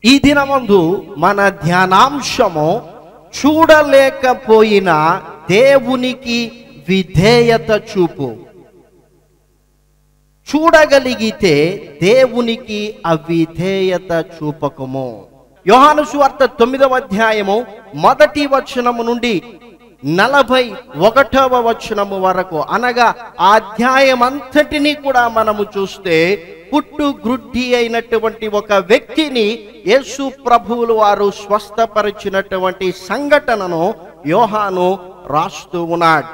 ఈ దినమందు మన ధ్యానాంశము చూడలేకపోయిన దేవునికి విధేయత చూపు చూడగలిగితే దేవునికి అవిధేయత చూపకము యోహాను సువార్త తొమ్మిదవ అధ్యాయము మొదటి వచనము నుండి నలభై ఒకటవ వచనము వరకు అనగా ఆ అధ్యాయం అంతటినీ కూడా మనము చూస్తే పుట్టు గ్రుడ్డి అయినటువంటి ఒక వ్యక్తిని యేసు ప్రభువులు వారు స్వస్థపరిచినటువంటి సంఘటనను యోహాను రాస్తూ ఉన్నాడు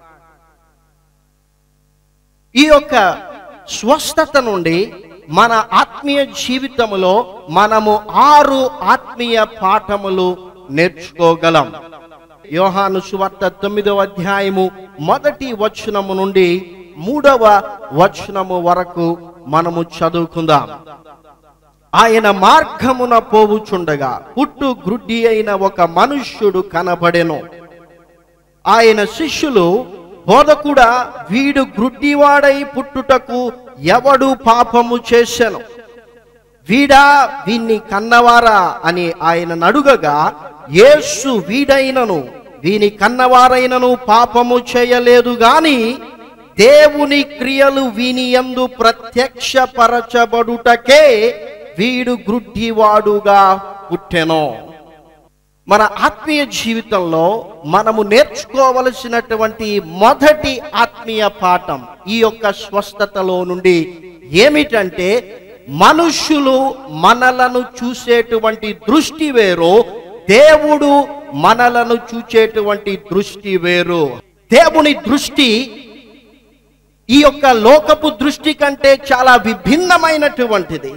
ఈ యొక్క స్వస్థత నుండి మన ఆత్మీయ జీవితంలో మనము ఆరు ఆత్మీయ పాఠములు నేర్చుకోగలం యోహాను సువార్త తొమ్మిదవ అధ్యాయము మొదటి వచనము నుండి మూడవ వచనము వరకు మనము చదువుకుందాం ఆయన మార్గమున పోవుచుండగా పుట్టు గ్రుడ్డి అయిన ఒక మనుష్యుడు కనబడెను ఆయన శిష్యులు బోధకుడా వీడు గ్రుడ్డివాడై పుట్టుటకు ఎవడు పాపము చేశాను వీడా వీన్ని కన్నవారా అని ఆయన నడుగగా యేసు వీడైనను వీని కన్నవారైనను పాపము చేయలేదు గాని దేవుని క్రియలు వీని యందు ప్రత్యక్షపరచబడుటకే వీడు గ్రుడ్డివాడుగా పుట్టెను మన ఆత్మీయ జీవితంలో మనము నేర్చుకోవలసినటువంటి మొదటి ఆత్మీయ పాఠం ఈ యొక్క స్వస్థతలో నుండి ఏమిటంటే మనుష్యులు మనలను చూసేటువంటి దృష్టి వేరు దేవుడు మనలను చూచేటువంటి దృష్టి వేరు దేవుని దృష్టి ఈ యొక్క లోకపు దృష్టి కంటే చాలా విభిన్నమైనటువంటిది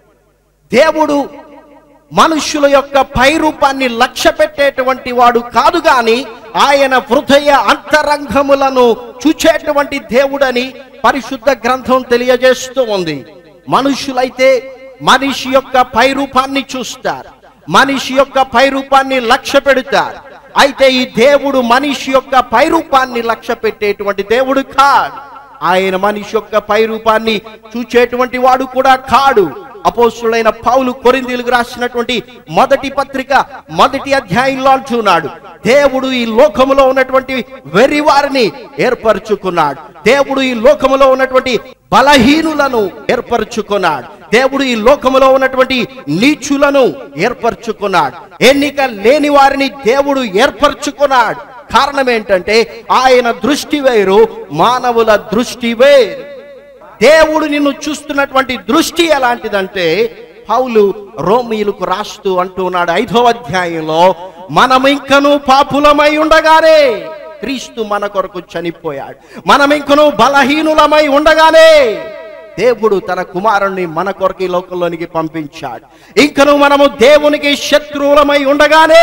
దేవుడు మనుష్యుల యొక్క పైరూపాన్ని లక్ష్య పెట్టేటువంటి వాడు కాదు గాని ఆయన హృదయ అంతరంగములను చూచేటువంటి దేవుడని పరిశుద్ధ గ్రంథం తెలియజేస్తూ ఉంది మనుషులైతే మనిషి యొక్క పైరూపాన్ని చూస్తారు మనిషి యొక్క పైరూపాన్ని లక్ష్య పెడతారు అయితే ఈ దేవుడు మనిషి యొక్క పైరూపాన్ని లక్ష్య పెట్టేటువంటి దేవుడు కాడు ఆయన మనిషి యొక్క పైరూపాన్ని చూచేటువంటి వాడు కూడా కాడు అపోస్తుడైన పౌలు కొరిందీలకు రాసినటువంటి మొదటి పత్రిక మొదటి అధ్యాయంలో అంటున్నాడు దేవుడు ఈ లోకములో ఉన్నటువంటి వెర్రి వారిని ఏర్పరచుకున్నాడు దేవుడు ఈ లోకములో ఉన్నటువంటి బలహీనులను ఏర్పరచుకున్నాడు దేవుడు ఈ లోకములో ఉన్నటువంటి నీచులను ఏర్పరచుకున్నాడు ఎన్నిక లేని వారిని దేవుడు ఏర్పరచుకున్నాడు కారణం ఏంటంటే ఆయన దృష్టి వేరు మానవుల దృష్టి వేరు దేవుడు నిన్ను చూస్తున్నటువంటి దృష్టి ఎలాంటిదంటే పౌలు రోమీలకు రాస్తూ అంటున్నాడు ఐదో అధ్యాయంలో మనం ఇంకను పాపులమై ఉండగానే క్రీస్తు మన కొరకు చనిపోయాడు మనం ఇంకను బలహీనులమై ఉండగానే దేవుడు తన కుమారుణ్ణి మన కొరకు ఈ లోకంలోనికి పంపించాడు ఇంకను మనము దేవునికి శత్రువులమై ఉండగానే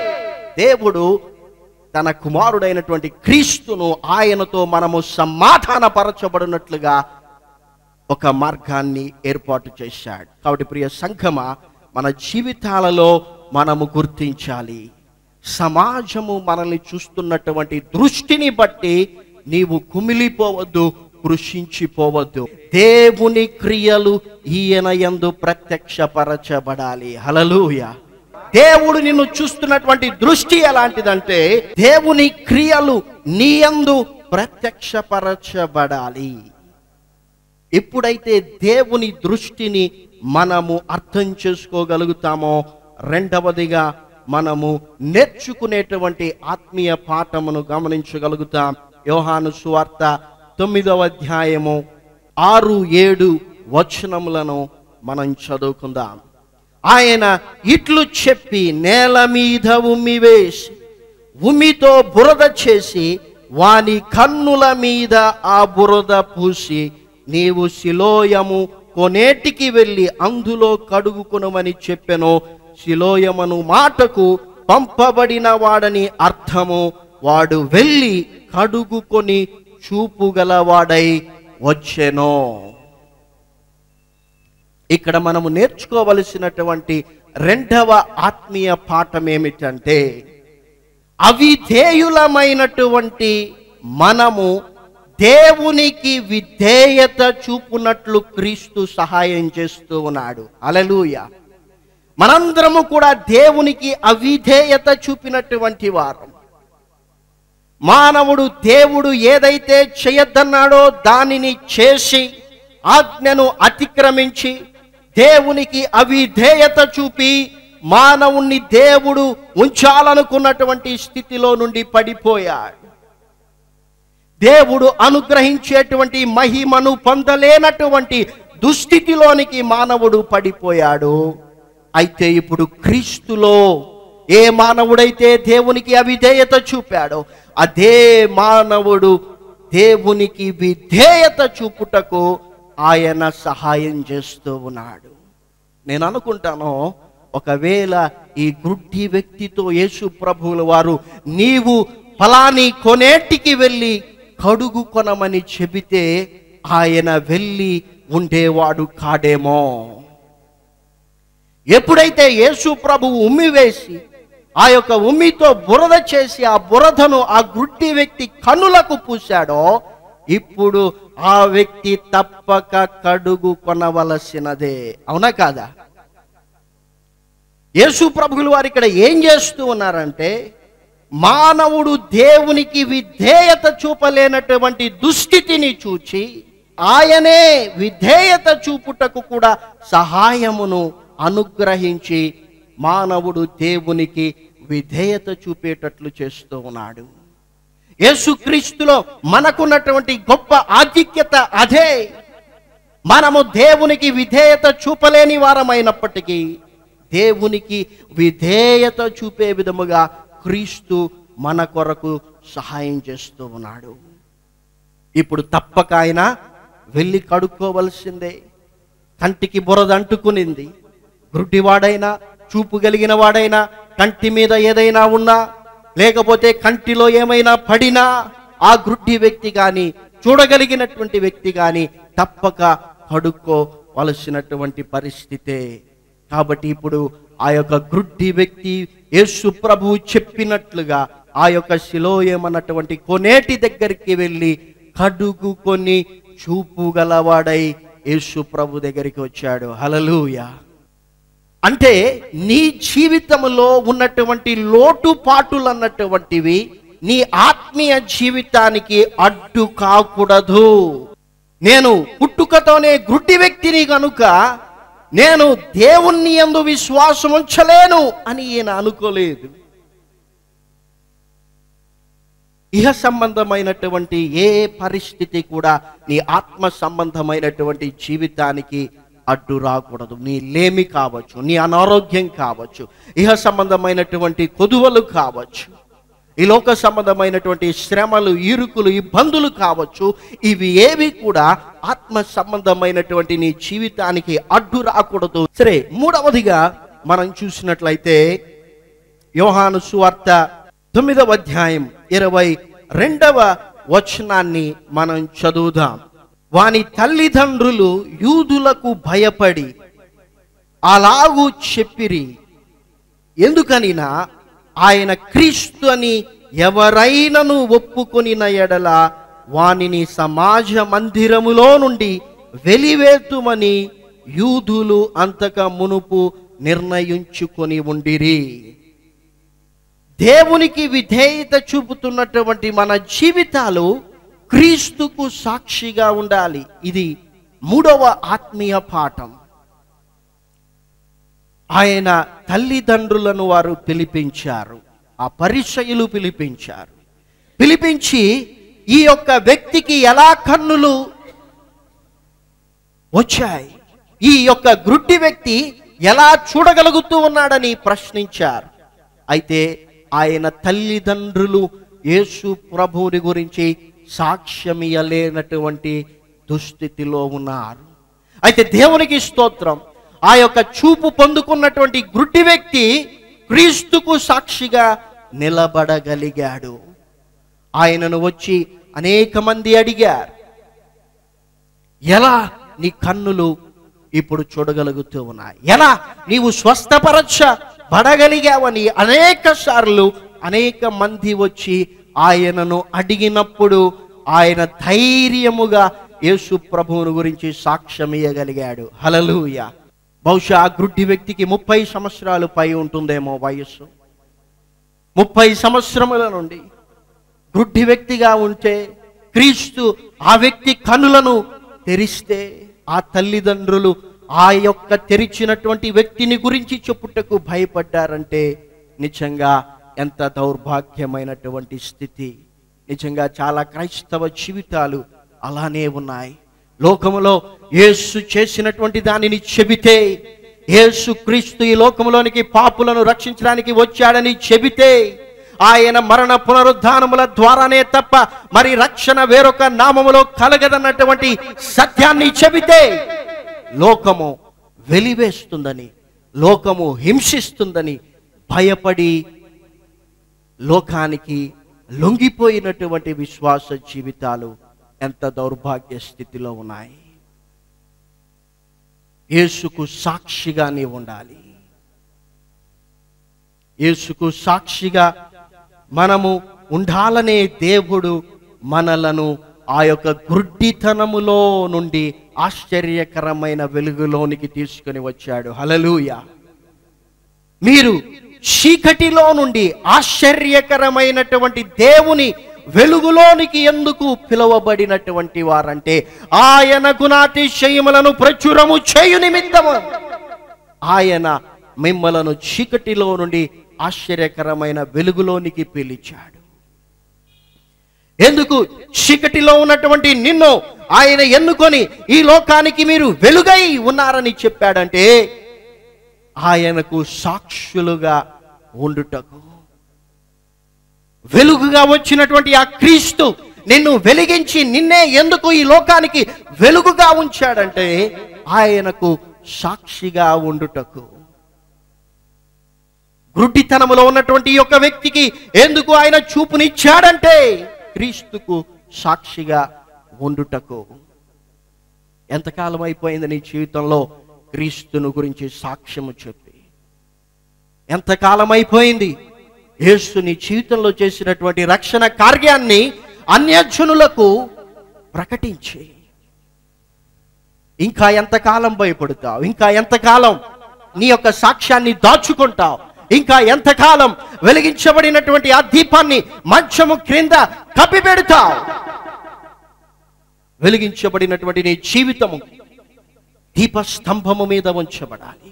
దేవుడు తన కుమారుడైనటువంటి క్రీస్తును ఆయనతో మనము సమాధానపరచబడినట్లుగా ఒక మార్గాన్ని ఏర్పాటు చేశాడు కాబట్టి ప్రియ సంఘమ మన జీవితాలలో మనము గుర్తించాలి సమాజము మనల్ని చూస్తున్నటువంటి దృష్టిని బట్టి నీవు కుమిలిపోవద్దు కృషించిపోవద్దు దేవుని క్రియలు ఈయన యందు ప్రత్యక్షపరచబడాలి హలలుయ దేవుడు నిన్ను చూస్తున్నటువంటి దృష్టి ఎలాంటిదంటే దేవుని క్రియలు నీ యందు ప్రత్యక్షపరచబడాలి ఎప్పుడైతే దేవుని దృష్టిని మనము అర్థం చేసుకోగలుగుతామో రెండవదిగా మనము నేర్చుకునేటువంటి ఆత్మీయ పాఠమును గమనించగలుగుతాం యోహాను సువార్త తొమ్మిదవ అధ్యాయము ఆరు ఏడు వచనములను మనం చదువుకుందాం ఆయన ఇట్లు చెప్పి నేల మీద ఉమ్మి వేసి ఉమ్మితో బురద చేసి వాని కన్నుల మీద ఆ బురద పూసి నీవు శిలోయము కొనేటికి వెళ్ళి అందులో కడుగుకొనమని చెప్పెను శిలోయమను మాటకు పంపబడిన వాడని అర్థము వాడు వెళ్ళి కడుగుకొని చూపుగలవాడై వచ్చెను ఇక్కడ మనము నేర్చుకోవలసినటువంటి రెండవ ఆత్మీయ పాఠం ఏమిటంటే అవిధేయులమైనటువంటి మనము దేవునికి విధేయత చూపునట్లు క్రీస్తు సహాయం చేస్తూ ఉన్నాడు అలలుయ మనందరము కూడా దేవునికి అవిధేయత చూపినటువంటి వారం మానవుడు దేవుడు ఏదైతే చేయొద్దన్నాడో దానిని చేసి ఆజ్ఞను అతిక్రమించి దేవునికి అవిధేయత చూపి మానవుణ్ణి దేవుడు ఉంచాలనుకున్నటువంటి స్థితిలో నుండి పడిపోయాడు దేవుడు అనుగ్రహించేటువంటి మహిమను పొందలేనటువంటి దుస్థితిలోనికి మానవుడు పడిపోయాడు అయితే ఇప్పుడు క్రీస్తులో ఏ మానవుడైతే దేవునికి అవిధేయత చూపాడో అదే మానవుడు దేవునికి విధేయత చూపుటకు ఆయన సహాయం చేస్తూ ఉన్నాడు నేను అనుకుంటాను ఒకవేళ ఈ గుడ్డి వ్యక్తితో యేసు ప్రభువుల వారు నీవు ఫలాని కొనేటికి వెళ్ళి కడుగు కొనమని చెబితే ఆయన వెళ్ళి ఉండేవాడు కాడేమో ఎప్పుడైతే యేసు ప్రభువు ఉమ్మి వేసి ఆ యొక్క ఉమ్మితో బురద చేసి ఆ బురదను ఆ గుడ్డి వ్యక్తి కన్నులకు పూశాడో ఇప్పుడు ఆ వ్యక్తి తప్పక కడుగు కొనవలసినదే అవునా కాదా యేసు ప్రభువులు వారు ఇక్కడ ఏం చేస్తూ ఉన్నారంటే మానవుడు దేవునికి విధేయత చూపలేనటువంటి దుస్థితిని చూచి ఆయనే విధేయత చూపుటకు కూడా సహాయమును అనుగ్రహించి మానవుడు దేవునికి విధేయత చూపేటట్లు చేస్తూ ఉన్నాడు యేసుక్రీస్తులో మనకున్నటువంటి గొప్ప ఆధిక్యత అదే మనము దేవునికి విధేయత చూపలేని వారమైనప్పటికీ దేవునికి విధేయత చూపే విధముగా క్రీస్తు మన కొరకు సహాయం చేస్తూ ఉన్నాడు ఇప్పుడు తప్పక ఆయన వెళ్ళి కడుక్కోవలసిందే కంటికి బురద అంటుకునింది గుడ్డివాడైనా చూపు కలిగిన వాడైనా కంటి మీద ఏదైనా ఉన్నా లేకపోతే కంటిలో ఏమైనా పడినా ఆ గుడ్డి వ్యక్తి కానీ చూడగలిగినటువంటి వ్యక్తి కానీ తప్పక కడుక్కోవలసినటువంటి పరిస్థితే కాబట్టి ఇప్పుడు ఆ యొక్క గ్రుడ్డి వ్యక్తి యేసు ప్రభువు చెప్పినట్లుగా ఆ యొక్క శిలోయమన్నటువంటి కొనేటి దగ్గరికి వెళ్ళి కడుగుకొని చూపు గలవాడై యేసు ప్రభు దగ్గరికి వచ్చాడు హలలుయా అంటే నీ జీవితంలో ఉన్నటువంటి లోటుపాటులు అన్నటువంటివి నీ ఆత్మీయ జీవితానికి అడ్డు కాకూడదు నేను పుట్టుకతోనే గుడ్డి వ్యక్తిని గనుక నేను దేవుణ్ణి ఎందు విశ్వాసం ఉంచలేను అని ఈయన అనుకోలేదు ఇహ సంబంధమైనటువంటి ఏ పరిస్థితి కూడా నీ ఆత్మ సంబంధమైనటువంటి జీవితానికి అడ్డు రాకూడదు నీ లేమి కావచ్చు నీ అనారోగ్యం కావచ్చు ఇహ సంబంధమైనటువంటి కొదువలు కావచ్చు ఈ లోక సంబంధమైనటువంటి శ్రమలు ఇరుకులు ఇబ్బందులు కావచ్చు ఇవి ఏవి కూడా ఆత్మ సంబంధమైనటువంటి నీ జీవితానికి అడ్డు రాకూడదు సరే మూడవదిగా మనం చూసినట్లయితే యోహాను సువార్త తొమ్మిదవ అధ్యాయం ఇరవై రెండవ వచనాన్ని మనం చదువుదాం వాని తల్లిదండ్రులు యూదులకు భయపడి అలాగూ చెప్పిరి ఎందుకనినా ఆయన క్రీస్తు అని ఎవరైనను ఒప్పుకొనిన ఎడల వానిని సమాజ మందిరములో నుండి వెలివేతుమని యూదులు అంతక మునుపు నిర్ణయించుకొని ఉండిరి దేవునికి విధేయత చూపుతున్నటువంటి మన జీవితాలు క్రీస్తుకు సాక్షిగా ఉండాలి ఇది మూడవ ఆత్మీయ పాఠం ఆయన తల్లిదండ్రులను వారు పిలిపించారు ఆ పరిచయులు పిలిపించారు పిలిపించి ఈ యొక్క వ్యక్తికి ఎలా కన్నులు వచ్చాయి ఈ యొక్క గ్రుడ్డి వ్యక్తి ఎలా చూడగలుగుతూ ఉన్నాడని ప్రశ్నించారు అయితే ఆయన తల్లిదండ్రులు యేసు ప్రభువుని గురించి సాక్ష్యమియలేనటువంటి దుస్థితిలో ఉన్నారు అయితే దేవునికి స్తోత్రం ఆ యొక్క చూపు పొందుకున్నటువంటి గుడ్డి వ్యక్తి క్రీస్తుకు సాక్షిగా నిలబడగలిగాడు ఆయనను వచ్చి అనేక మంది అడిగారు ఎలా నీ కన్నులు ఇప్పుడు చూడగలుగుతూ ఉన్నాయి ఎలా నీవు స్వస్థపరచ పడగలిగావని అనేక సార్లు అనేక మంది వచ్చి ఆయనను అడిగినప్పుడు ఆయన ధైర్యముగా యేసు ప్రభువుని గురించి సాక్ష్యం ఇయ్యగలిగాడు హలలుయ బహుశా ఆ గ్రుడ్డి వ్యక్తికి ముప్పై సంవత్సరాలు పై ఉంటుందేమో వయస్సు ముప్పై సంవత్సరముల నుండి గ్రుడ్డి వ్యక్తిగా ఉంటే క్రీస్తు ఆ వ్యక్తి కనులను తెరిస్తే ఆ తల్లిదండ్రులు ఆ యొక్క తెరిచినటువంటి వ్యక్తిని గురించి చెప్పుటకు భయపడ్డారంటే నిజంగా ఎంత దౌర్భాగ్యమైనటువంటి స్థితి నిజంగా చాలా క్రైస్తవ జీవితాలు అలానే ఉన్నాయి లోకములో యేసు చేసినటువంటి దానిని చెబితే యేసు క్రీస్తు ఈ లోకములోనికి పాపులను రక్షించడానికి వచ్చాడని చెబితే ఆయన మరణ పునరుద్ధానముల ద్వారానే తప్ప మరి రక్షణ వేరొక నామములో కలగదన్నటువంటి సత్యాన్ని చెబితే లోకము వెలివేస్తుందని లోకము హింసిస్తుందని భయపడి లోకానికి లొంగిపోయినటువంటి విశ్వాస జీవితాలు ఎంత దౌర్భాగ్య స్థితిలో ఉన్నాయి యేసుకు సాక్షిగా నీవు ఉండాలి యేసుకు సాక్షిగా మనము ఉండాలనే దేవుడు మనలను ఆ యొక్క గుడ్డితనములో నుండి ఆశ్చర్యకరమైన వెలుగులోనికి తీసుకొని వచ్చాడు హలలుయ మీరు చీకటిలో నుండి ఆశ్చర్యకరమైనటువంటి దేవుని వెలుగులోనికి ఎందుకు పిలువబడినటువంటి వారంటే ఆయన గుణాతిశయములను ప్రచురము చేయు నిమిత్తము ఆయన మిమ్మలను చీకటిలో నుండి ఆశ్చర్యకరమైన వెలుగులోనికి పిలిచాడు ఎందుకు చీకటిలో ఉన్నటువంటి నిన్ను ఆయన ఎన్నుకొని ఈ లోకానికి మీరు వెలుగై ఉన్నారని చెప్పాడంటే ఆయనకు సాక్షులుగా ఉండుటకు వెలుగుగా వచ్చినటువంటి ఆ క్రీస్తు నిన్ను వెలిగించి నిన్నే ఎందుకు ఈ లోకానికి వెలుగుగా ఉంచాడంటే ఆయనకు సాక్షిగా ఉండుటకు గ్రుడ్డితనములో ఉన్నటువంటి ఈ యొక్క వ్యక్తికి ఎందుకు ఆయన చూపునిచ్చాడంటే క్రీస్తుకు సాక్షిగా ఉండుటకు ఎంతకాలం అయిపోయింది నీ జీవితంలో క్రీస్తును గురించి సాక్ష్యము చెప్పి ఎంతకాలం అయిపోయింది యేసు నీ జీవితంలో చేసినటువంటి రక్షణ కార్యాన్ని అన్యజనులకు ప్రకటించి ఇంకా ఎంతకాలం భయపడతావు ఇంకా ఎంతకాలం నీ యొక్క సాక్ష్యాన్ని దాచుకుంటావు ఇంకా ఎంతకాలం వెలిగించబడినటువంటి ఆ దీపాన్ని మంచము క్రింద కప్పిపెడతావు వెలిగించబడినటువంటి నీ జీవితము దీపస్తంభము మీద ఉంచబడాలి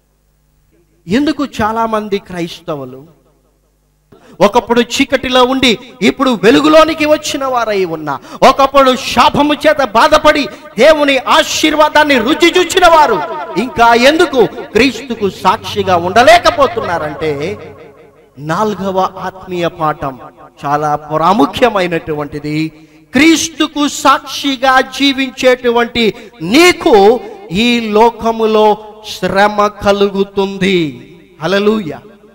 ఎందుకు చాలా మంది క్రైస్తవులు ఒకప్పుడు చీకటిలో ఉండి ఇప్పుడు వెలుగులోనికి వచ్చిన వారై ఉన్నా ఒకప్పుడు శాపము చేత బాధపడి దేవుని ఆశీర్వాదాన్ని రుచి చూచిన వారు ఇంకా ఎందుకు క్రీస్తుకు సాక్షిగా ఉండలేకపోతున్నారంటే నాలుగవ ఆత్మీయ పాఠం చాలా ప్రాముఖ్యమైనటువంటిది క్రీస్తుకు సాక్షిగా జీవించేటువంటి నీకు ఈ లోకములో శ్రమ కలుగుతుంది హలలుయ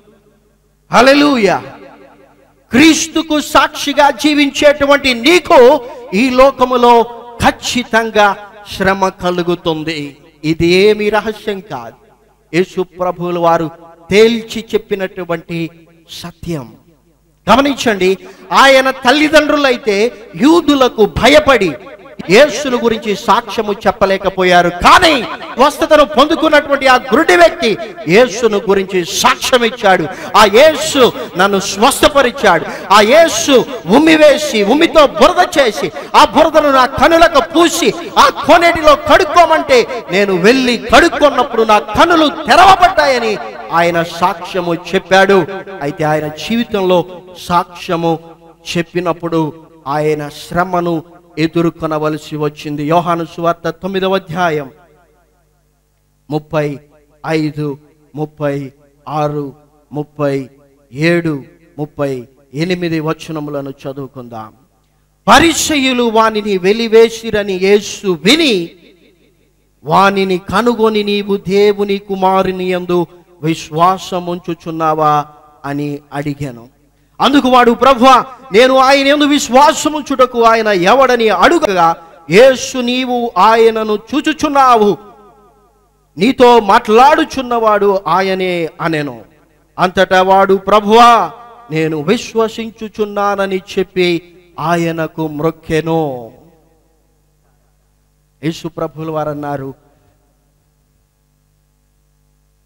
హలలుయ క్రీస్తుకు సాక్షిగా జీవించేటువంటి నీకు ఈ లోకములో ఖచ్చితంగా శ్రమ కలుగుతుంది ఇది ఏమి రహస్యం కాదు యేసు ప్రభువుల వారు తేల్చి చెప్పినటువంటి సత్యం గమనించండి ఆయన తల్లిదండ్రులైతే యూదులకు భయపడి యేసును గురించి సాక్ష్యము చెప్పలేకపోయారు కానీ స్వస్థతను పొందుకున్నటువంటి ఆ గురుడి వ్యక్తి యేసును గురించి సాక్ష్యం ఇచ్చాడు ఆ యేసు నన్ను స్వస్థపరిచాడు ఆ యేసు ఉమ్మి వేసి ఉమ్మితో బురద చేసి ఆ బురదను నా కనులకు పూసి ఆ కొనేటిలో కడుక్కోమంటే నేను వెళ్ళి కడుక్కున్నప్పుడు నా కనులు తెరవబడ్డాయని ఆయన సాక్ష్యము చెప్పాడు అయితే ఆయన జీవితంలో సాక్ష్యము చెప్పినప్పుడు ఆయన శ్రమను ఎదుర్కొనవలసి వచ్చింది యోహాను సువార్త తొమ్మిదవ అధ్యాయం ముప్పై ఐదు ముప్పై ఆరు ముప్పై ఏడు ముప్పై ఎనిమిది వచనములను చదువుకుందాం పరిచయులు వానిని వెలివేసిరని యేసు విని వానిని కనుగొని నీవు దేవుని కుమారుని యందు విశ్వాసముంచుచున్నావా అని అడిగాను అందుకు వాడు ప్రభువా నేను ఆయన ఎందు విశ్వాసముంచుటకు ఆయన ఎవడని అడుగగా యేసు నీవు ఆయనను చూచుచున్నావు నీతో మాట్లాడుచున్నవాడు ఆయనే అనెను అంతటా వాడు ప్రభువా నేను విశ్వసించుచున్నానని చెప్పి ఆయనకు మ్రొక్కెను యేసు ప్రభులు వారు అన్నారు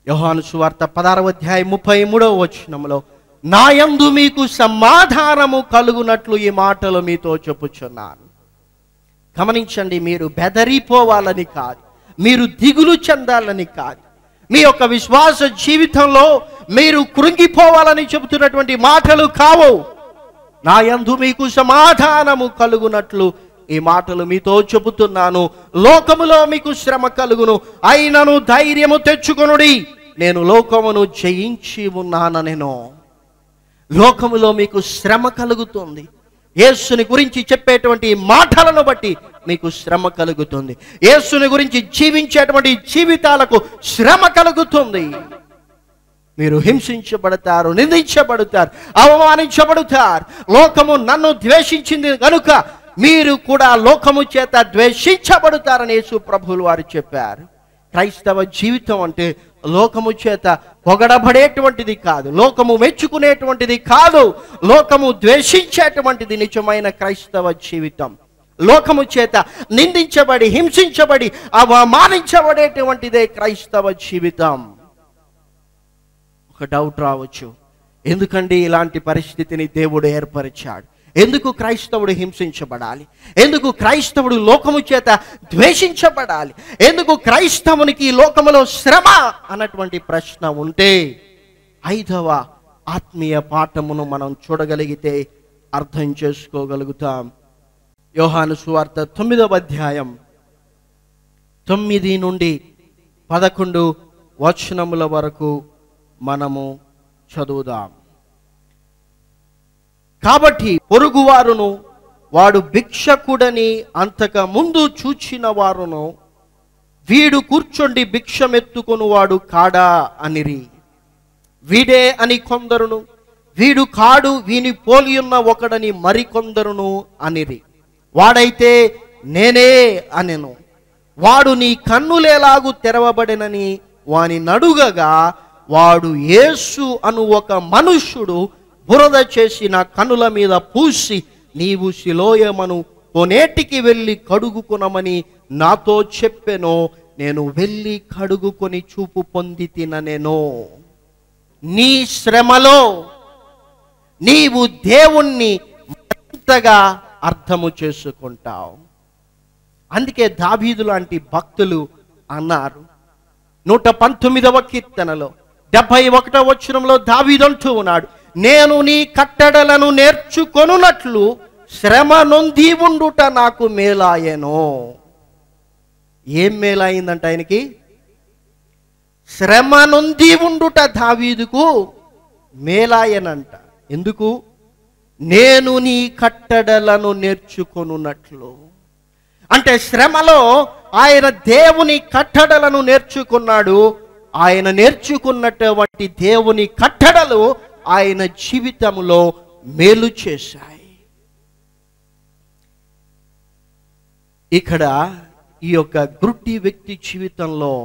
యోహాను సువార్త పదారవ అధ్యాయం ముప్పై మూడవ వచనంలో నాయందు మీకు సమాధానము కలుగునట్లు ఈ మాటలు మీతో చెప్పుచున్నాను గమనించండి మీరు బెదరిపోవాలని కాదు మీరు దిగులు చెందాలని కాదు మీ యొక్క విశ్వాస జీవితంలో మీరు కృంగిపోవాలని చెబుతున్నటువంటి మాటలు కావు నా యందు మీకు సమాధానము కలుగునట్లు ఈ మాటలు మీతో చెబుతున్నాను లోకములో మీకు శ్రమ కలుగును అయినను ధైర్యము తెచ్చుకొనుడి నేను లోకమును జయించి ఉన్నాననేను లోకములో మీకు శ్రమ కలుగుతుంది యేసుని గురించి చెప్పేటువంటి మాటలను బట్టి మీకు శ్రమ కలుగుతుంది యేసుని గురించి జీవించేటువంటి జీవితాలకు శ్రమ కలుగుతుంది మీరు హింసించబడతారు నిందించబడతారు అవమానించబడతారు లోకము నన్ను ద్వేషించింది కనుక మీరు కూడా లోకము చేత ద్వేషించబడతారని యేసు ప్రభువులు వారు చెప్పారు క్రైస్తవ జీవితం అంటే లోకము చేత పొగడబడేటువంటిది కాదు లోకము మెచ్చుకునేటువంటిది కాదు లోకము ద్వేషించేటువంటిది నిజమైన క్రైస్తవ జీవితం లోకము చేత నిందించబడి హింసించబడి అవమానించబడేటువంటిదే క్రైస్తవ జీవితం ఒక డౌట్ రావచ్చు ఎందుకండి ఇలాంటి పరిస్థితిని దేవుడు ఏర్పరిచాడు ఎందుకు క్రైస్తవుడు హింసించబడాలి ఎందుకు క్రైస్తవుడు లోకము చేత ద్వేషించబడాలి ఎందుకు క్రైస్తవునికి ఈ లోకములో శ్రమ అన్నటువంటి ప్రశ్న ఉంటే ఐదవ ఆత్మీయ పాఠమును మనం చూడగలిగితే అర్థం చేసుకోగలుగుతాం యోహాను సువార్త తొమ్మిదవ అధ్యాయం తొమ్మిది నుండి పదకొండు వచనముల వరకు మనము చదువుదాం కాబట్టి పొరుగువారును వాడు భిక్షకుడని అంతక ముందు చూచిన వారును వీడు కూర్చొండి భిక్షమెత్తుకొను వాడు కాడా అనిరి వీడే అని కొందరును వీడు కాడు వీని పోలియున్న ఒకడని మరికొందరును అనిరి వాడైతే నేనే అనెను వాడు నీ కన్నులేలాగు తెరవబడినని వాని నడుగగా వాడు యేసు అను ఒక మనుష్యుడు బురద చేసి నా కనుల మీద పూసి నీవు శిలోయమను కొనేటికి వెళ్ళి కడుగుకొనమని నాతో చెప్పెనో నేను వెళ్ళి కడుగుకొని చూపు పొంది తిననేనో నీ శ్రమలో నీవు దేవుణ్ణి మరింతగా అర్థము చేసుకుంటావు అందుకే దావీదు లాంటి భక్తులు అన్నారు నూట పంతొమ్మిదవ కీర్తనలో డెబ్బై ఒకటవ వచనంలో దావీదంటూ ఉన్నాడు నేను నీ కట్టడలను నేర్చుకొనున్నట్లు శ్రమ నొంది ఉండుట నాకు మేలాయను ఏం మేలైందంట ఆయనకి శ్రమ నొంది ఉండుట దావీదుకు మేలాయనంట ఎందుకు నేను నీ కట్టడలను నేర్చుకొనున్నట్లు అంటే శ్రమలో ఆయన దేవుని కట్టడలను నేర్చుకున్నాడు ఆయన నేర్చుకున్నటువంటి దేవుని కట్టడలు ఆయన జీవితంలో మేలు చేశాయి ఇక్కడ ఈ యొక్క గ్రుడ్డి వ్యక్తి జీవితంలో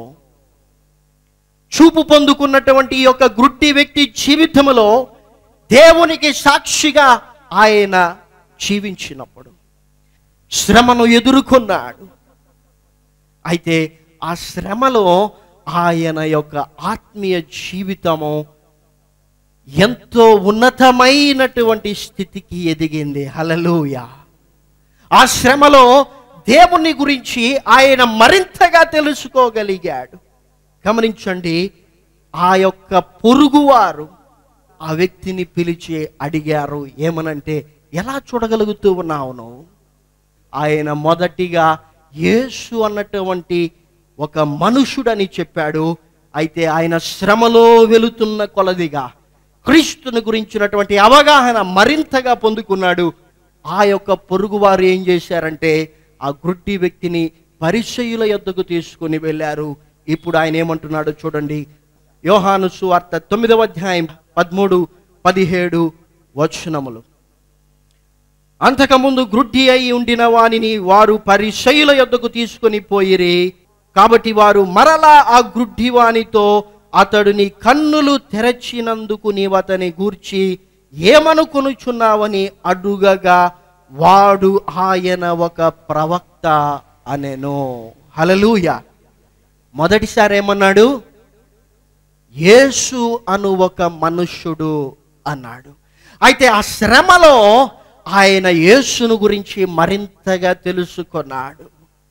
చూపు పొందుకున్నటువంటి ఈ యొక్క గ్రుడ్డి వ్యక్తి జీవితంలో దేవునికి సాక్షిగా ఆయన జీవించినప్పుడు శ్రమను ఎదుర్కొన్నాడు అయితే ఆ శ్రమలో ఆయన యొక్క ఆత్మీయ జీవితము ఎంతో ఉన్నతమైనటువంటి స్థితికి ఎదిగింది హలలుయ ఆ శ్రమలో దేవుని గురించి ఆయన మరింతగా తెలుసుకోగలిగాడు గమనించండి ఆ యొక్క పొరుగువారు ఆ వ్యక్తిని పిలిచి అడిగారు ఏమనంటే ఎలా చూడగలుగుతూ ఉన్నావు నువ్వు ఆయన మొదటిగా యేసు అన్నటువంటి ఒక మనుషుడని చెప్పాడు అయితే ఆయన శ్రమలో వెళుతున్న కొలదిగా క్రీస్తుని గురించినటువంటి అవగాహన మరింతగా పొందుకున్నాడు ఆ యొక్క పొరుగువారు ఏం చేశారంటే ఆ గుడ్డి వ్యక్తిని పరిచయుల యొద్దకు తీసుకుని వెళ్ళారు ఇప్పుడు ఆయన ఏమంటున్నాడో చూడండి యోహాను సువార్త తొమ్మిదవ అధ్యాయం పదమూడు పదిహేడు వచనములు అంతకుముందు గ్రుడ్డి అయి ఉండిన వానిని వారు పరిశైల యొద్దకు తీసుకొని పోయిరి కాబట్టి వారు మరలా ఆ గ్రుడ్డి వానితో అతడు నీ కన్నులు తెరచినందుకు నీవు అతని గూర్చి ఏమనుకొనుచున్నావని అడుగగా వాడు ఆయన ఒక ప్రవక్త అనెను హలలుయ మొదటిసారి ఏమన్నాడు యేసు అను ఒక మనుష్యుడు అన్నాడు అయితే ఆ శ్రమలో ఆయన యేసును గురించి మరింతగా తెలుసుకున్నాడు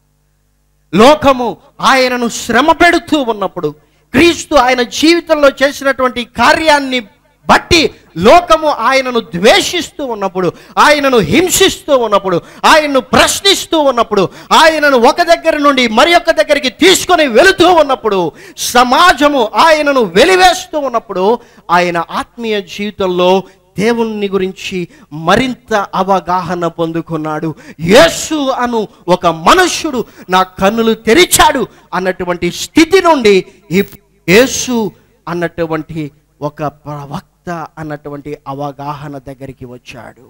లోకము ఆయనను శ్రమ పెడుతూ ఉన్నప్పుడు క్రీస్తు ఆయన జీవితంలో చేసినటువంటి కార్యాన్ని బట్టి లోకము ఆయనను ద్వేషిస్తూ ఉన్నప్పుడు ఆయనను హింసిస్తూ ఉన్నప్పుడు ఆయనను ప్రశ్నిస్తూ ఉన్నప్పుడు ఆయనను ఒక దగ్గర నుండి మరి ఒక దగ్గరికి తీసుకొని వెళుతూ ఉన్నప్పుడు సమాజము ఆయనను వెలివేస్తూ ఉన్నప్పుడు ఆయన ఆత్మీయ జీవితంలో దేవుని గురించి మరింత అవగాహన పొందుకున్నాడు యేసు అను ఒక మనుష్యుడు నా కన్నులు తెరిచాడు అన్నటువంటి స్థితి నుండి ఈ యేసు అన్నటువంటి ఒక ప్రవక్త అన్నటువంటి అవగాహన దగ్గరికి వచ్చాడు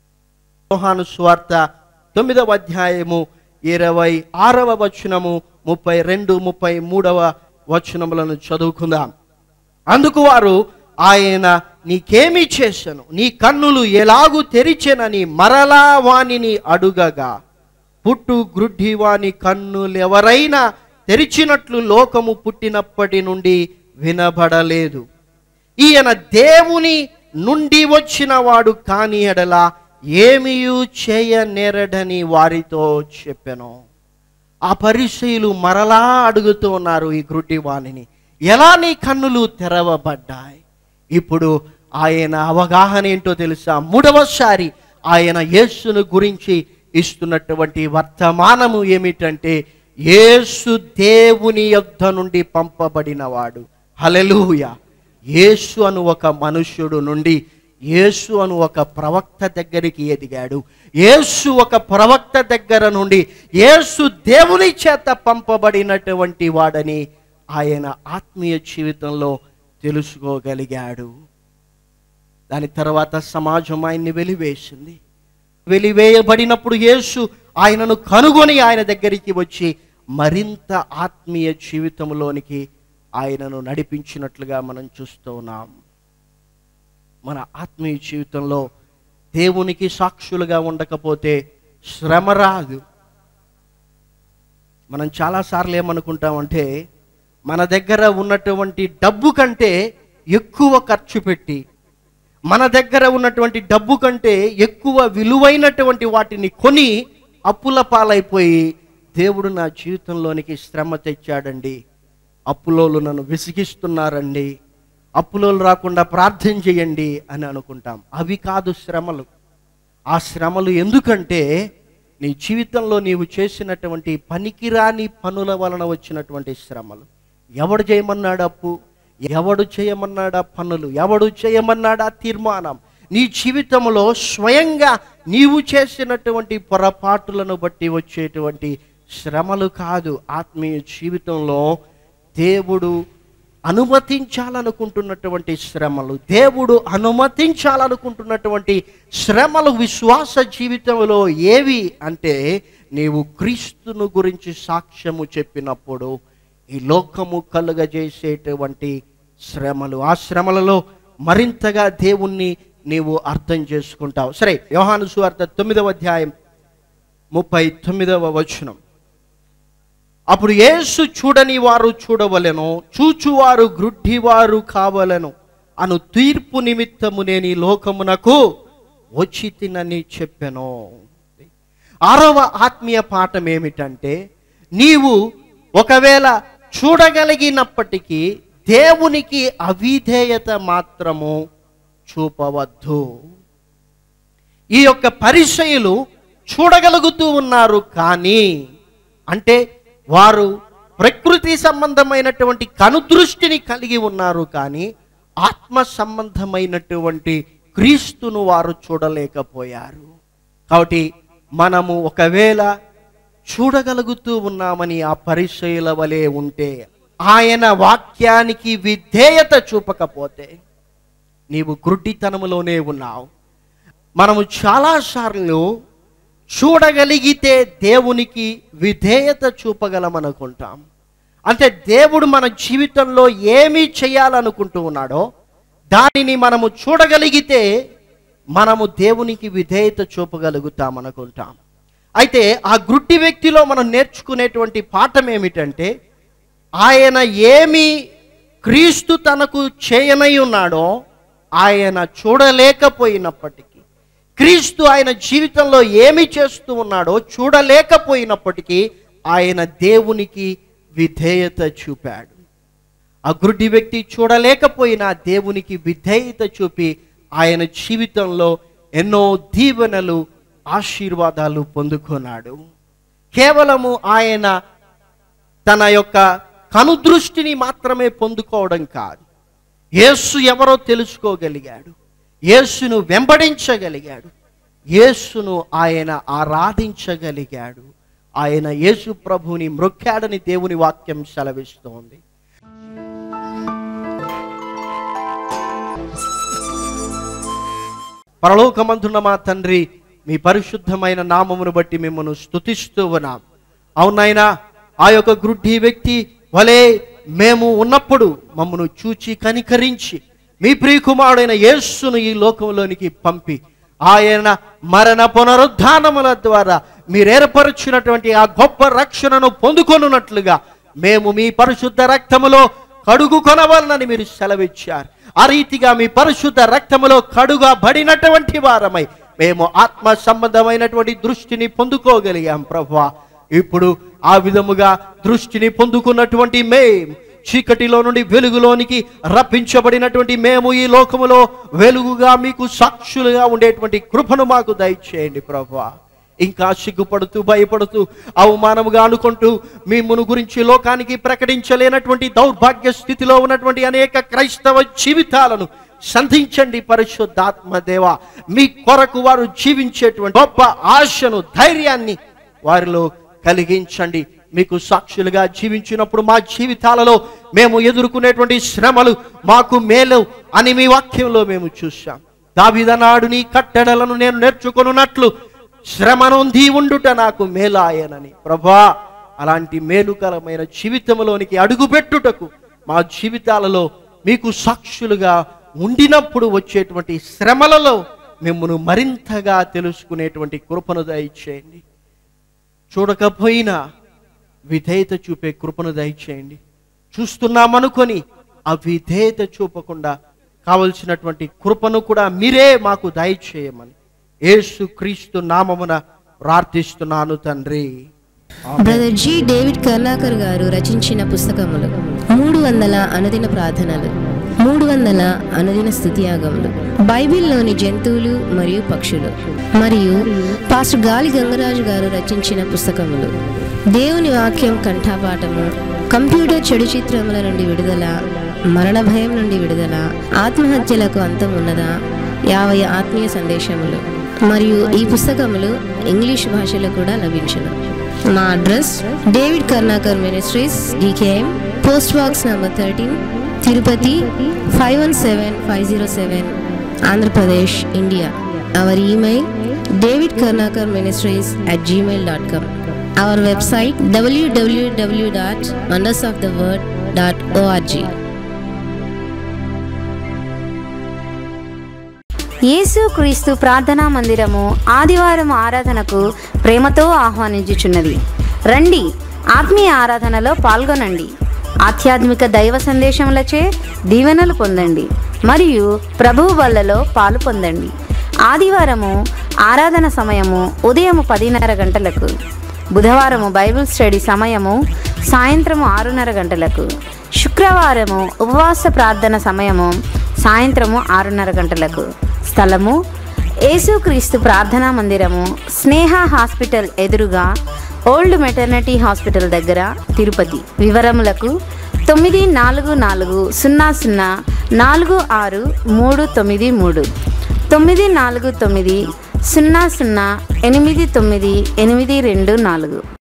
యోహాను స్వార్త తొమ్మిదవ అధ్యాయము ఇరవై ఆరవ వచనము ముప్పై రెండు ముప్పై మూడవ వచనములను చదువుకుందాం అందుకు వారు ఆయన నీకేమి చేశాను నీ కన్నులు ఎలాగూ తెరిచెనని మరలా వానిని అడుగగా పుట్టు గ్రుడ్డి వాని కన్నులు ఎవరైనా తెరిచినట్లు లోకము పుట్టినప్పటి నుండి వినబడలేదు ఈయన దేవుని నుండి వచ్చిన వాడు కాని ఎడల ఏమియూ చేయనేరడని వారితో చెప్పెను ఆ పరిచయులు మరలా అడుగుతూ ఉన్నారు ఈ గ్రుడ్డి వాణిని ఎలా నీ కన్నులు తెరవబడ్డాయి ఇప్పుడు ఆయన అవగాహన ఏంటో తెలుసా మూడవసారి ఆయన యేసును గురించి ఇస్తున్నటువంటి వర్తమానము ఏమిటంటే యేసు దేవుని యొద్ద నుండి పంపబడినవాడు హలెలూయ యేసు అను ఒక మనుష్యుడు నుండి యేసు అను ఒక ప్రవక్త దగ్గరికి ఎదిగాడు యేసు ఒక ప్రవక్త దగ్గర నుండి యేసు దేవుని చేత పంపబడినటువంటి వాడని ఆయన ఆత్మీయ జీవితంలో తెలుసుకోగలిగాడు దాని తర్వాత సమాజం ఆయన్ని వెలివేసింది వెలివేయబడినప్పుడు యేసు ఆయనను కనుగొని ఆయన దగ్గరికి వచ్చి మరింత ఆత్మీయ జీవితంలోనికి ఆయనను నడిపించినట్లుగా మనం చూస్తూ ఉన్నాం మన ఆత్మీయ జీవితంలో దేవునికి సాక్షులుగా ఉండకపోతే శ్రమ రాదు మనం చాలాసార్లు ఏమనుకుంటామంటే మన దగ్గర ఉన్నటువంటి డబ్బు కంటే ఎక్కువ ఖర్చు పెట్టి మన దగ్గర ఉన్నటువంటి డబ్బు కంటే ఎక్కువ విలువైనటువంటి వాటిని కొని అప్పుల పాలైపోయి దేవుడు నా జీవితంలోనికి శ్రమ తెచ్చాడండి అప్పులోలు నన్ను విసిగిస్తున్నారండి అప్పులోలు రాకుండా ప్రార్థన చేయండి అని అనుకుంటాం అవి కాదు శ్రమలు ఆ శ్రమలు ఎందుకంటే నీ జీవితంలో నీవు చేసినటువంటి పనికిరాని పనుల వలన వచ్చినటువంటి శ్రమలు ఎవడు చేయమన్నాడు అప్పు ఎవడు చేయమన్నాడా పనులు ఎవడు చేయమన్నాడా తీర్మానం నీ జీవితంలో స్వయంగా నీవు చేసినటువంటి పొరపాటులను బట్టి వచ్చేటువంటి శ్రమలు కాదు ఆత్మీయ జీవితంలో దేవుడు అనుమతించాలనుకుంటున్నటువంటి శ్రమలు దేవుడు అనుమతించాలనుకుంటున్నటువంటి శ్రమలు విశ్వాస జీవితంలో ఏవి అంటే నీవు క్రీస్తును గురించి సాక్ష్యము చెప్పినప్పుడు ఈ లోకము కలుగజేసేటువంటి శ్రమలు ఆ శ్రమలలో మరింతగా దేవుణ్ణి నీవు అర్థం చేసుకుంటావు సరే యోహాను సువార్త తొమ్మిదవ అధ్యాయం ముప్పై తొమ్మిదవ వచనం అప్పుడు యేసు చూడని వారు చూడవలెను చూచువారు గ్రుడ్డివారు కావలెను అను తీర్పు నిమిత్తము నేను ఈ లోకమునకు వచ్చి తినని చెప్పెను ఆరవ ఆత్మీయ పాఠం ఏమిటంటే నీవు ఒకవేళ చూడగలిగినప్పటికీ దేవునికి అవిధేయత మాత్రము చూపవద్దు ఈ యొక్క పరిచయులు చూడగలుగుతూ ఉన్నారు కానీ అంటే వారు ప్రకృతి సంబంధమైనటువంటి కనుదృష్టిని కలిగి ఉన్నారు కానీ ఆత్మ సంబంధమైనటువంటి క్రీస్తును వారు చూడలేకపోయారు కాబట్టి మనము ఒకవేళ చూడగలుగుతూ ఉన్నామని ఆ పరిచయుల వలె ఉంటే ఆయన వాక్యానికి విధేయత చూపకపోతే నీవు గుడ్డితనములోనే ఉన్నావు మనము చాలాసార్లు చూడగలిగితే దేవునికి విధేయత చూపగలమనుకుంటాం అంటే దేవుడు మన జీవితంలో ఏమి చేయాలనుకుంటూ ఉన్నాడో దానిని మనము చూడగలిగితే మనము దేవునికి విధేయత చూపగలుగుతాం అనుకుంటాం అయితే ఆ గుడ్డి వ్యక్తిలో మనం నేర్చుకునేటువంటి పాఠం ఏమిటంటే ఆయన ఏమి క్రీస్తు తనకు చేయనై ఉన్నాడో ఆయన చూడలేకపోయినప్పటికీ క్రీస్తు ఆయన జీవితంలో ఏమి చేస్తూ ఉన్నాడో చూడలేకపోయినప్పటికీ ఆయన దేవునికి విధేయత చూపాడు ఆ గుడ్డి వ్యక్తి చూడలేకపోయినా దేవునికి విధేయత చూపి ఆయన జీవితంలో ఎన్నో దీవెనలు ఆశీర్వాదాలు పొందుకున్నాడు కేవలము ఆయన తన యొక్క కనుదృష్టిని మాత్రమే పొందుకోవడం కాదు యేసు ఎవరో తెలుసుకోగలిగాడు యేసును వెంబడించగలిగాడు యేసును ఆయన ఆరాధించగలిగాడు ఆయన యేసు ప్రభుని మ్రొక్కాడని దేవుని వాక్యం సెలవిస్తోంది పరలోకమందున్న మా తండ్రి మీ పరిశుద్ధమైన నామమును బట్టి మిమ్మల్ని స్తుతిస్తూ ఉన్నాం అవునైనా ఆ యొక్క గ్రుడ్డి వ్యక్తి వలే మేము ఉన్నప్పుడు మమ్మను చూచి కనికరించి మీ ప్రియకుమారుడైన యేస్సును ఈ లోకంలోనికి పంపి ఆయన మరణ పునరుద్ధానముల ద్వారా మీరు ఏర్పరచినటువంటి ఆ గొప్ప రక్షణను పొందుకొనున్నట్లుగా మేము మీ పరిశుద్ధ రక్తములో కడుగు కొనవలనని మీరు సెలవిచ్చారు ఆ రీతిగా మీ పరిశుద్ధ రక్తములో కడుగబడినటువంటి వారమై మేము ఆత్మ సంబంధమైనటువంటి దృష్టిని పొందుకోగలిగాం ప్రభా ఇప్పుడు ఆ విధముగా దృష్టిని పొందుకున్నటువంటి మేం చీకటిలో నుండి వెలుగులోనికి రప్పించబడినటువంటి మేము ఈ లోకములో వెలుగుగా మీకు సాక్షులుగా ఉండేటువంటి కృపను మాకు దయచేయండి ప్రభా ఇంకా సిగ్గుపడుతూ భయపడుతూ అవమానముగా అనుకుంటూ మిమ్మును గురించి లోకానికి ప్రకటించలేనటువంటి దౌర్భాగ్య స్థితిలో ఉన్నటువంటి అనేక క్రైస్తవ జీవితాలను సంధించండి పరిశుద్ధాత్మ దేవ మీ కొరకు వారు జీవించేటువంటి గొప్ప ఆశను ధైర్యాన్ని వారిలో కలిగించండి మీకు సాక్షులుగా జీవించినప్పుడు మా జీవితాలలో మేము ఎదుర్కొనేటువంటి శ్రమలు మాకు మేలు అని మీ వాక్యంలో మేము చూశాం దావిదనాడు నీ కట్టడలను నేను నేర్చుకొనున్నట్లు శ్రమనొంది ఉండుట నాకు మేలాయనని ప్రభా అలాంటి మేలుకరమైన జీవితంలోనికి అడుగుపెట్టుటకు మా జీవితాలలో మీకు సాక్షులుగా ఉండినప్పుడు వచ్చేటువంటి శ్రమలలో మిమ్మల్ని మరింతగా తెలుసుకునేటువంటి కృపను దయచేయండి చూడకపోయినా విధేయత చూపే కృపను దయచేయండి చూస్తున్నామనుకొని ఆ విధేయత చూపకుండా కావలసినటువంటి కృపను కూడా మీరే మాకు దయచేయమని యేసు క్రీస్తు నామమున ప్రార్థిస్తున్నాను తండ్రి బ్రదర్ జి డేవిడ్ కర్లాకర్ గారు రచించిన పుస్తకములు మూడు వందల అనుదిన ప్రార్థనలు మూడు వందల అనుదిన స్థుతియాగములు బైబిల్లోని జంతువులు మరియు పక్షులు మరియు పాస్టర్ గాలి గంగరాజు గారు రచించిన పుస్తకములు దేవుని వాక్యం కంఠపాఠము కంప్యూటర్ చెడు చిత్రముల నుండి విడుదల మరణ భయం నుండి విడుదల ఆత్మహత్యలకు అంతం ఉన్నదా యాభై ఆత్మీయ సందేశములు మరియు ఈ పుస్తకములు ఇంగ్లీష్ భాషలో కూడా లభించును మా address David Karnakar ministries DKM post box number thirteen Tirupati five one seven five zero seven Andhra Pradesh India our email David Karnakar ministries at Gmail dot com our website WWW dot wonders of the word dot org యేసు క్రీస్తు ప్రార్థనా మందిరము ఆదివారం ఆరాధనకు ప్రేమతో ఆహ్వానించుచున్నది రండి ఆత్మీయ ఆరాధనలో పాల్గొనండి ఆధ్యాత్మిక దైవ సందేశములచే దీవెనలు పొందండి మరియు ప్రభువు వల్లలో పాలు పొందండి ఆదివారము ఆరాధన సమయము ఉదయం పదిన్నర గంటలకు బుధవారము బైబిల్ స్టడీ సమయము సాయంత్రము ఆరున్నర గంటలకు శుక్రవారము ఉపవాస ప్రార్థన సమయము సాయంత్రము ఆరున్నర గంటలకు స్థలము యేసుక్రీస్తు ప్రార్థనా మందిరము స్నేహ హాస్పిటల్ ఎదురుగా ఓల్డ్ మెటర్నిటీ హాస్పిటల్ దగ్గర తిరుపతి వివరములకు తొమ్మిది నాలుగు నాలుగు సున్నా సున్నా నాలుగు ఆరు మూడు తొమ్మిది మూడు తొమ్మిది నాలుగు తొమ్మిది సున్నా సున్నా ఎనిమిది తొమ్మిది ఎనిమిది రెండు నాలుగు